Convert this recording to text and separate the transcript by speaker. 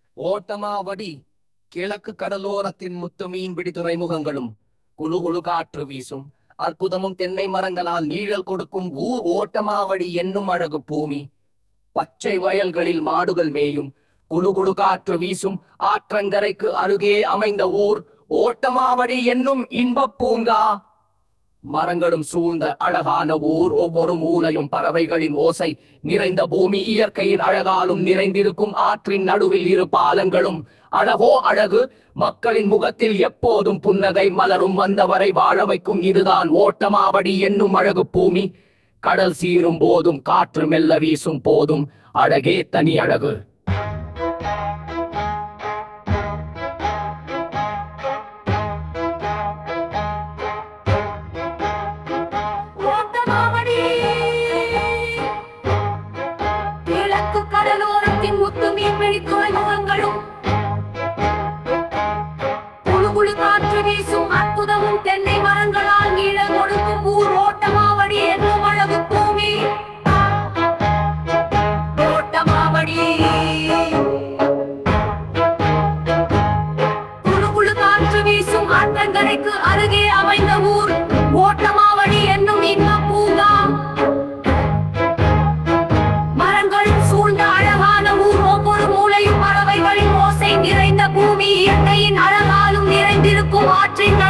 Speaker 1: ஓட்டமாவடி கிழக்கு கடலோரத்தின் முத்து மீன்பிடி துறைமுகங்களும் குழு குழு காற்று வீசும் அற்புதமும் தென்னை மரங்களால் நீழல் கொடுக்கும் ஊர் ஓட்டமாவடி என்னும் அழகு பூமி பச்சை வயல்களில் மாடுகள் மேயும் குழு குழு காற்று வீசும் ஆற்றங்கரைக்கு அருகே அமைந்த ஊர் ஓட்டமாவடி என்னும் இன்பப் பூங்கா மரங்களும் சூழ்ந்த அழகான ஊர் ஒவ்வொரு மூலையும் பறவைகளின் ஓசை நிறைந்த பூமி இயற்கையின் அழகாலும் நிறைந்திருக்கும் ஆற்றின் நடுவில் இரு பாலங்களும் அழகோ அழகு மக்களின் முகத்தில் எப்போதும் புன்னகை மலரும் வந்தவரை வாழ வைக்கும் இதுதான் ஓட்டமாவடி என்னும் அழகு பூமி கடல் சீரும் போதும் காற்று மெல்ல வீசும் போதும் அழகே தனி அழகு
Speaker 2: ஓட்டமாவடி கிழக்கு கடலோரத்தின் முத்து மீன்பிடி துறைமுகங்களும் குழு குழு காற்று வீசும் அற்புதமும் தென்னை மரங்களால் நீழல் கொடுக்கும் ஊர் ஓட்டமாவடி என்னும் அழகு பூமி ஓட்டமாவடி குழு குழு காற்று வீசும் ஆற்றங்கரைக்கு அருகே அமைந்த ஊர் ஓட்டமாவடி என்னும் இன்பப் பூங்கா மரங்கள் சூழ்ந்த அழகான ஊர் ஒவ்வொரு மூலையும் பறவைகளின் ஓசை நிறைந்த பூமி இயற்கையின் அழகாலும் நிறைந்திருக்கும் ஆற்றின்